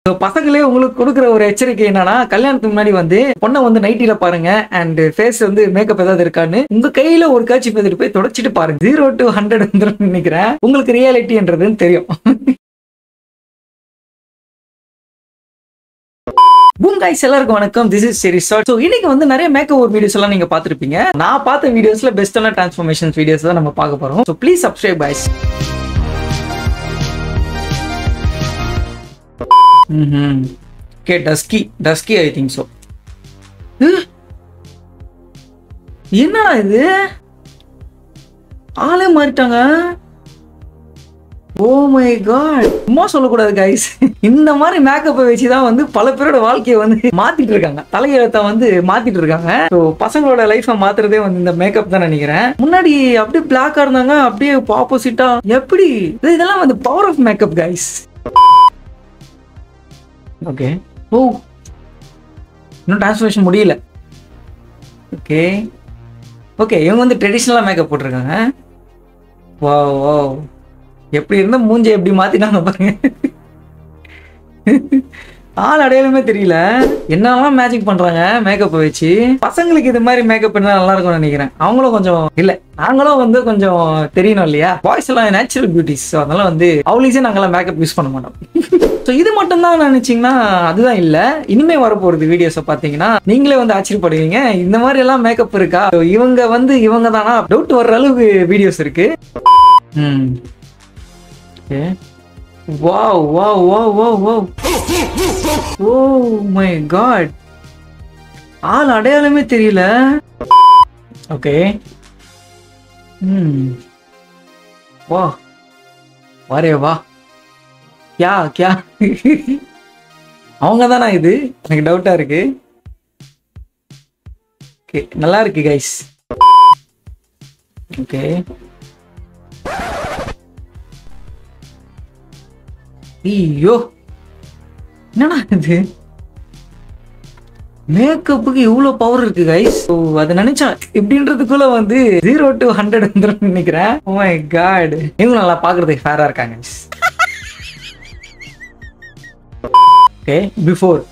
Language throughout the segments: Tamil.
So, பசங்களே உங்களுக்கு கொடுக்குற ஒரு எச்சரிக்கை என்னன்னா கல்யாணத்துக்கு முன்னாடி வந்து பொண்ணை வந்து நைட்டில பாருங்க அண்ட் ஃபேஸ் வந்து மேக்கப் ஏதாவது இருக்கான்னு உங்க கையில ஒரு காட்சி எடுத்துட்டு போய் தொடச்சிட்டு பாருங்க ஜீரோ டு ஹண்ட்ரட் வந்துடும் நினைக்கிறேன் உங்களுக்கு ரியாலிட்டின்றதுன்னு தெரியும் பூம் கைஸ் எல்லாருக்கும் வணக்கம் திஸ் இஸ் சரி ஸோ இன்னைக்கு வந்து நிறைய மேக்கப் ஒரு வீடியோஸ் எல்லாம் நீங்க பார்த்திருப்பீங்க நான் பார்த்த வீடியோஸ்ல பெஸ்டான டிரான்ஸ்ஃபர்மேஷன் வீடியோஸ் தான் நம்ம பார்க்க போறோம் so please subscribe guys hmm okay dusky dusky I think so என்னடா இது ஆளே மாறிட்டாங்க ஓ மை காட் சும்மா சொல்லக்கூடாது கைஸ் இந்த மாதிரி மேக்கப்பை வச்சு தான் வந்து பல பேரோட வாழ்க்கையை வந்து மாத்திட்டு இருக்காங்க தலையெழுத்தை வந்து மாத்திட்டு இருக்காங்க ஸோ பசங்களோட லைஃப்பை மாத்துறதே வந்து இந்த மேக்கப் தான் நினைக்கிறேன் முன்னாடி அப்படியே பிளாக்கா இருந்தாங்க அப்படியே ஆப்போசிட்டா எப்படி இது- இதெல்லாம் வந்து power of makeup guys okay oh இன்னும் டிரான்ஸ்ஃபர்மேஷன் முடியல ஓகே ஓகே இவங்க வந்து ட்ரெடிஷ்னலாக மேக்கப் போட்டிருக்காங்க வா வா எப்படி இருந்தா மூஞ்சை எப்படி மாத்திட்டாங்க பாருங்க ஆள் அடையாளமே தெரியல என்னெல்லாம் மேஜிக் பண்றாங்க மேக்கப் வச்சு பசங்களுக்கு இது மாதிரி மேக்கப் பண்ணா நல்லா இருக்கும்னு நினைக்கிறேன் அவங்களும் கொஞ்சம் இல்ல நாங்களும் வந்து கொஞ்சம் தெரியணும் இல்லையா பாய்ஸ் எல்லாம் நேச்சுரல் பியூட்டிஸ் அதனால வந்து அவ்வளீஸே நாங்கெல்லாம் மேக்கப் யூஸ் பண்ண மாட்டோம் ஸோ இது மட்டும் தான் நினைச்சீங்கன்னா அதுதான் இல்ல இனிமே வரப்போறது வீடியோஸை பார்த்தீங்கன்னா நீங்களே வந்து ஆச்சரியப்படுவீங்க இந்த மாதிரி எல்லாம் மேக்கப் இருக்கா So, இவங்க வந்து இவங்க தானா டவுட் வர்ற அளவுக்கு வீடியோஸ் இருக்கு hmm okay wow wow wow wow wow oh my god ஆள் அடையாளமே தெரியல ஓகே ம் வா வரே வா கியா கியா அவங்க தானா இது எனக்கு டவுட்டா இருக்கு ஓகே நல்லா இருக்கு கைஸ் ஓகே ஐயோ என்னடா இது மேக்கப்புக்கு இவ்வளோ பவர் இருக்கு கைஸ் ஸோ அதை நினைச்சா இப்படின்றதுக்குள்ள வந்து ஜீரோ டு ஹண்ட்ரட் வந்துடும் நினைக்கிறேன் ஓ மை காட் இவங்க நல்லா பார்க்கறதுக்கு ஃபேரா இருக்காங்க ஓகே பிஃபோர்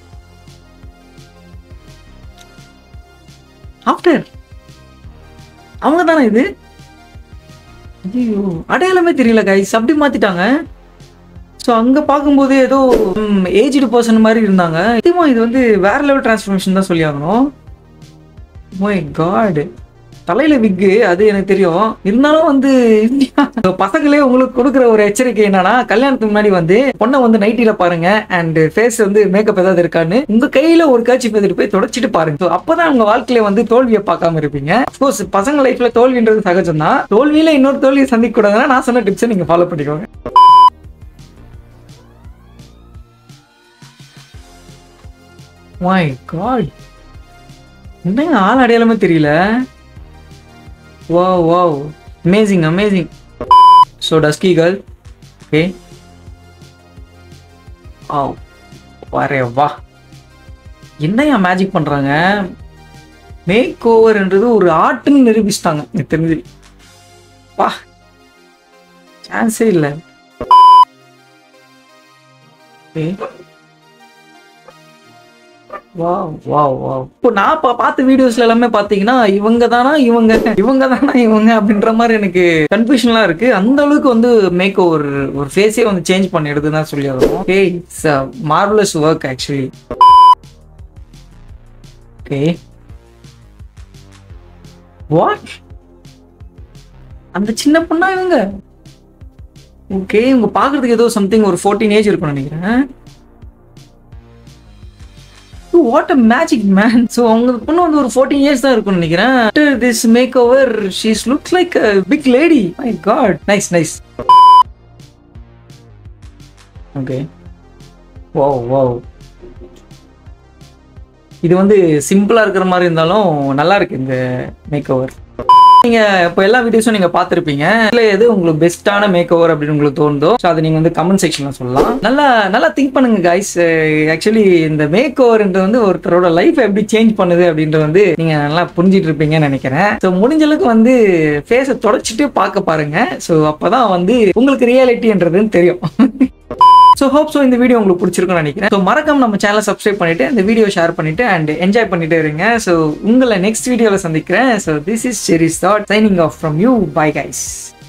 ஆஃப்டர் அவங்க தானே இது ஐயோ அடையாளமே தெரியல கைஸ் அப்படி மாத்திட்டாங்க ஸோ அங்க பார்க்கும்போது ஏதோ ஏஜ்டு பர்சன் மாதிரி இருந்தாங்க நிச்சயமா இது வந்து வேற லெவல் டிரான்ஸ்ஃபர்மேஷன் தான் சொல்லி ஆகணும் மை காட் தலையில விக்கு அது எனக்கு தெரியும் இருந்தாலும் வந்து பசங்களே உங்களுக்கு கொடுக்குற ஒரு எச்சரிக்கை என்னன்னா கல்யாணத்துக்கு முன்னாடி வந்து பொண்ணை வந்து நைட்டில பாருங்க அண்ட் ஃபேஸ் வந்து மேக்கப் ஏதாவது இருக்கான்னு உங்க கையில ஒரு காட்சி எடுத்துட்டு போய் தொடச்சிட்டு பாருங்க So, அப்பதான் உங்க வாழ்க்கையில வந்து தோல்வியை பார்க்காம இருப்பீங்க அப்கோர்ஸ் பசங்க லைஃப்ல தோல்வின்றது சகஜம் தான் தோல்வியில இன்னொரு தோல்வியை சந்திக்க கூடாதுன்னா நான் சொன்ன டிப்ஸை நீங்க ஃபாலோ பண்ணிக்கோங்க மை காட் என்னங்க ஆள் அடையாளமே தெரியல வா wow amazing amazing so dusky girl okay ஆ வரே வா என்னையா மேஜிக் பண்றாங்க மேக் ஓவர்ன்றது ஒரு ஆர்ட்னு நிரூபிச்சிட்டாங்க எனக்கு தெரிஞ்சு வா சான்ஸே இல்லை ஓகே வாவ் வாவ் வாவ் இப்போ நான் பா பார்த்த வீடியோஸ்ல எல்லாமே பாத்தீங்கன்னா இவங்க தானா இவங்க இவங்க தானா இவங்க அப்படின்ற மாதிரி எனக்கு கன்ஃபியூஷன்லாம் இருக்கு அந்த அளவுக்கு வந்து மேக் ஒரு ஒரு ஃபேஸே வந்து சேஞ்ச் பண்ணிடுதுன்னு தான் சொல்லி ஆகணும் okay it's marvellous work actually okay what அந்த சின்ன பொண்ணா இவங்க ஓகே இவங்க பாக்குறதுக்கு ஏதோ சம்திங் ஒரு ஃபோர்டீன் ஏஜ் இருக்கும்னு நினைக்கிறேன் what a magic man so அவங்க பொண்ணு வந்து ஒரு ஃபோர்டீன் இயர்ஸ் தான் இருக்கும்னு நினைக்கிறேன் this make over she's looks like big lady my god nice nice okay oh oh இது வந்து சிம்பிளா இருக்கிற மாதிரி இருந்தாலும் நல்லா இருக்கு இந்த மேக் ஓவர் நீங்க இப்போ எல்லா வீடியோஸும் நீங்க பார்த்திருப்பீங்க இதுல எது உங்களுக்கு பெஸ்டான மேக் ஓவர் அப்படின்னு உங்களுக்கு தோணுதோ ஸோ அதை நீங்க வந்து கமெண்ட் செக்ஷன்ல சொல்லலாம் நல்லா நல்லா திங்க் பண்ணுங்க கைஸ் ஆக்சுவலி இந்த மேக் ஓவர்ன்றது வந்து ஒருத்தரோட லைஃப் எப்படி சேஞ்ச் பண்ணுது அப்படின்றது வந்து நீங்க நல்லா புரிஞ்சிட்டு இருப்பீங்கன்னு நினைக்கிறேன் ஸோ முடிஞ்ச அளவுக்கு வந்து ஃபேஸை தொடச்சிட்டு பார்க்க பாருங்க ஸோ அப்பதான் வந்து உங்களுக்கு ரியாலிட்டின்றதுன்னு தெரியும் ஸோ ஹோப் ஸோ இந்த வீடியோ உங்களுக்கு பிடிச்சிருக்கும்னு நினைக்கிறேன் ஸோ மறக்காம நம்ம சேனலை சப்ஸ்கிரைப் பண்ணிட்டு இந்த வீடியோ ஷேர் பண்ணிட்டு அண்ட் என்ஜாய் பண்ணிட்டு இருங்க ஸோ உங்களை நெக்ஸ்ட் வீடியோவில் சந்திக்கிறேன் so this is cherish thought signing off from you bye guys